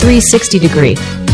360 degree.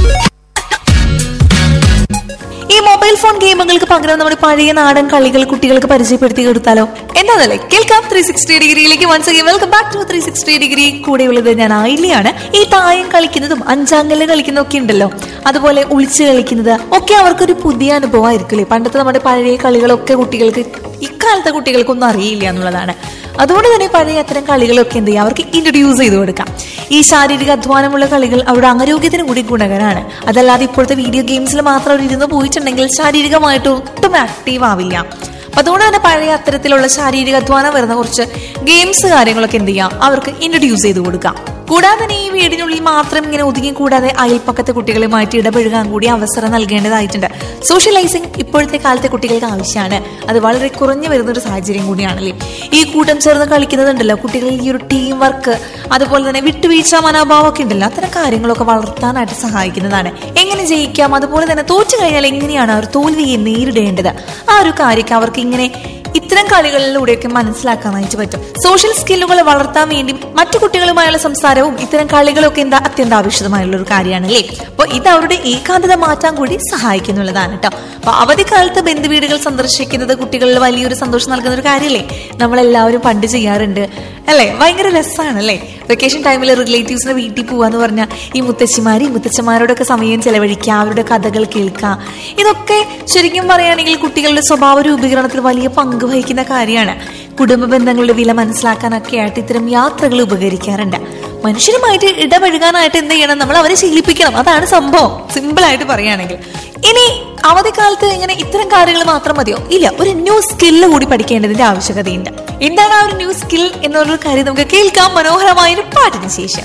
ഈ mobile phone ഗെയിമുകൾക്ക് പകരം നമ്മുടെ പഴയ നാടൻ കളികൾ കുട്ടികൾക്ക് പരിചയപ്പെടുത്തി കൊടുത്താലോ എന്താണല്ലേ കേൾക്കാം ത്രീ സിക്സ്റ്റി ഡിഗ്രിയിലേക്ക് once again welcome back to three sixty degree കൂടെയുള്ളത് ഞാൻ ആയില്യാണ് ഈ തായം കളിക്കുന്നതും അഞ്ചാങ്കല് കളിക്കുന്നതും ഒക്കെ ഉണ്ടല്ലോ അതുപോലെ ഒളിച്ച് കളിക്കുന്നത് ഒക്കെ അവർക്കൊരു പുതിയ അനുഭവമായിരിക്കില്ലേ പണ്ടത്തെ നമ്മുടെ പഴയ കളികളൊക്കെ കുട്ടികൾക്ക് ഇക്കാലത്തെ കുട്ടികൾക്കൊന്നും അറിയില്ല എന്നുള്ളതാണ് അതുകൊണ്ട് തന്നെ പഴയ അത്തരം കളികളൊക്കെ എന്ത് ചെയ്യാം അവർക്ക് ഇൻട്രൊഡ്യൂസ് ചെയ്ത് കൊടുക്കാം ഈ ശാരീരിക അധ്വാനമുള്ള കളികൾ അവരുടെ ആരോഗ്യത്തിന് കൂടി ഗുണകരമാണ് അതല്ലാതെ ഇപ്പോഴത്തെ വീഡിയോ ഗെയിംസിൽ മാത്രം അവർ ഇരുന്ന് പോയിട്ടുണ്ടെങ്കിൽ ശാരീരികമായിട്ട് ഒട്ടും ആക്റ്റീവ് ആവില്ല അപ്പൊ അതുകൊണ്ട് തന്നെ പഴയ അത്തരത്തിലുള്ള ശാരീരിക അധ്വാനം വരുന്ന കുറച്ച് ഗെയിംസ് കാര്യങ്ങളൊക്കെ എന്ത് ചെയ്യാം അവർക്ക് ഇൻട്രൊഡ്യൂസ് ചെയ്ത് കൊടുക്കാം കൂടാതെ തന്നെ ഈ വീടിനുള്ളിൽ മാത്രം ഇങ്ങനെ ഒതുങ്ങി കൂടാതെ അയൽപ്പക്കത്തെ കുട്ടികളുമായിട്ട് ഇടപഴകാൻ കൂടി അവസരം നൽകേണ്ടതായിട്ടുണ്ട് സോഷ്യലൈസിങ് ഇപ്പോഴത്തെ കാലത്തെ കുട്ടികൾക്ക് ആവശ്യമാണ് അത് വളരെ കുറഞ്ഞു വരുന്ന ഒരു സാഹചര്യം കൂടിയാണല്ലേ ഈ കൂട്ടം ചേർന്ന് കളിക്കുന്നതുണ്ടല്ലോ കുട്ടികളിൽ ഈ ഒരു ടീം വർക്ക് അതുപോലെ തന്നെ വിട്ടുവീഴ്ച മനോഭാവമൊക്കെ ഉണ്ടല്ലോ അത്തരം കാര്യങ്ങളൊക്കെ വളർത്താനായിട്ട് സഹായിക്കുന്നതാണ് എങ്ങനെ ജയിക്കാം അതുപോലെ തന്നെ തോറ്റു കഴിഞ്ഞാൽ എങ്ങനെയാണ് അവർ തോൽവിയെ നേരിടേണ്ടത് ആ ഒരു കാര്യമൊക്കെ അവർക്ക് ഇങ്ങനെ ഇത്തരം കളികളിലൂടെയൊക്കെ മനസ്സിലാക്കാനായിട്ട് പറ്റും സോഷ്യൽ സ്കില്ലുകൾ വളർത്താൻ വേണ്ടി മറ്റു കുട്ടികളുമായുള്ള സംസാരവും ഇത്തരം കളികളൊക്കെ എന്താ അത്യന്താപേക്ഷിതമായുള്ള ഒരു കാര്യമാണ് അല്ലേ അപ്പോൾ ഇത് അവരുടെ ഏകാന്തത മാറ്റാൻ കൂടി സഹായിക്കുന്നുള്ളതാണ് കേട്ടോ അപ്പൊ അവധിക്കാലത്ത് ബന്ധുവീടുകൾ സന്ദർശിക്കുന്നത് കുട്ടികളിൽ വലിയൊരു സന്തോഷം നൽകുന്ന ഒരു കാര്യമല്ലേ നമ്മളെല്ലാവരും പണ്ട് ചെയ്യാറുണ്ട് അല്ലേ ഭയങ്കര രസമാണ് അല്ലേ വെക്കേഷൻ ടൈമിൽ റിലേറ്റീവ്സിന്റെ വീട്ടിൽ പോവാന്ന് പറഞ്ഞാൽ ഈ മുത്തശ്ശിമാര് ഈ മുത്തച്ഛന്മാരോടൊക്കെ സമയം ചെലവഴിക്കുക അവരുടെ കഥകൾ കേൾക്കുക ഇതൊക്കെ ശരിക്കും പറയുകയാണെങ്കിൽ കുട്ടികളുടെ സ്വഭാവ രൂപീകരണത്തിൽ വലിയ പങ്ക് വഹിക്കുന്ന കാര്യമാണ് കുടുംബ ബന്ധങ്ങളുടെ വില മനസ്സിലാക്കാനൊക്കെ ആയിട്ട് ഇത്തരം യാത്രകൾ ഉപകരിക്കാറുണ്ട് മനുഷ്യരുമായിട്ട് ഇടപഴകാനായിട്ട് എന്ത് ചെയ്യണം നമ്മൾ അവരെ ശീലിപ്പിക്കണം അതാണ് സംഭവം സിമ്പിൾ ആയിട്ട് പറയുകയാണെങ്കിൽ ഇനി അവധിക്കാലത്ത് ഇങ്ങനെ ഇത്തരം കാര്യങ്ങൾ മാത്രം മതിയോ ഇല്ല ഒരു ന്യൂ സ്കില്ല് കൂടി പഠിക്കേണ്ടതിന്റെ ആവശ്യകതയുണ്ട് എന്താണ് ആ ഒരു ന്യൂ സ്കിൽ എന്നുള്ള കാര്യം നമുക്ക് കേൾക്കാം മനോഹരമായ ഒരു പാട്ടിന് ശേഷം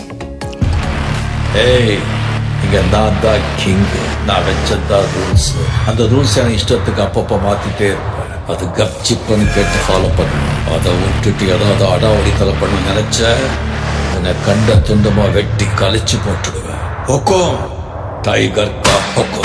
ஏய் இங்க நான் தான் கிங் நான் வச்சதான் ரூல்ஸ் அந்த ரூல்ஸ் எனக்கு இஷ்டத்துக்கு அப்பப்போ மாத்திட்டே இருப்பேன் அது கப்சிப்புன்னு கேட்டு ஃபாலோ பண்ணணும் அதை விட்டுட்டு ஏதாவது அடாவடித்தலை பண்ண நினைச்ச என்னை கண்ட துண்டமா வெட்டி கழிச்சு போட்டுடுவேன் ஹொக்கோம் டைகர் கா ஹொக்கோம்